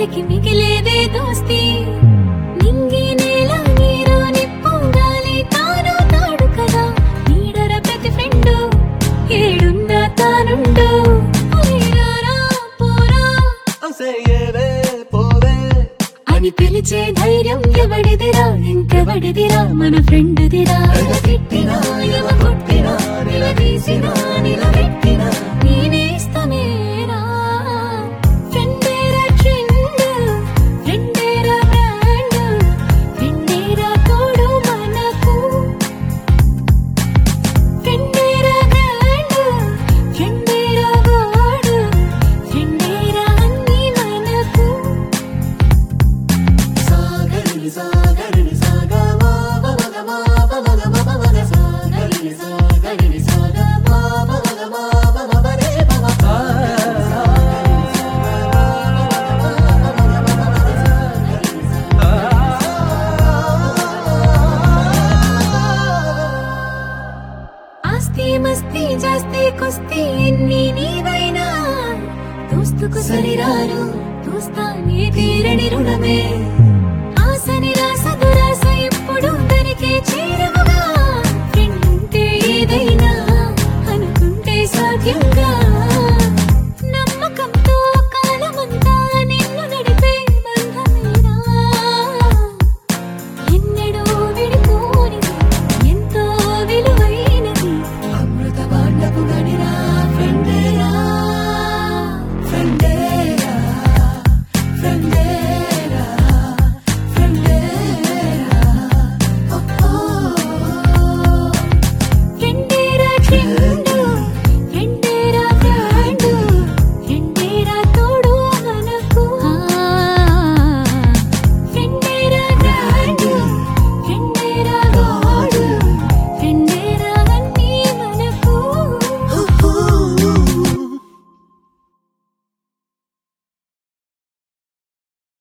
చివరికి మిగిలేదే దోస్తి నింగి నేల నీరు నిప్పు గాలి తాను తాడు కదా నీడర ప్రతి ఫ్రెండు ఏడున్నా తానుండు పోయిరారా, పోరా అసయ్యేవే పోవే అని పిలిచే ధైర్యం ఎవడిదిరా ఇంకెవడిదిరా మన ఫ్రెండ్దిరా తిట్టినా ఎవ కొట్టినా నిలదీసినా నిలబెట్టినా నేనేస్తమేరా ఫ్రెండేరా ట్రెండ్ ఫ్రెండేరా బ్రాండ్ ఫ్రెండేరా తోడు మనకు ఫ్రెండేరా బ్రాండ్ ఫ్రెండేరా వాడు ఫ్రెండేరా అన్ని మనకు సాగరిని సాగరిని సాగా మాప మగ మాప మగ మప మగ సాగరిని సాగరిని సాగా మాప మగ మాప మప రే మమ పా. ఆస్తి మస్తి జాస్తి కుస్తీ ఎన్ని నీవైనా దోస్తుకు సరిరారు దోస్తానే తీరని రుణమే ఆశ నిరాశ దురాశ ఎప్పుడు దరికే చేరవ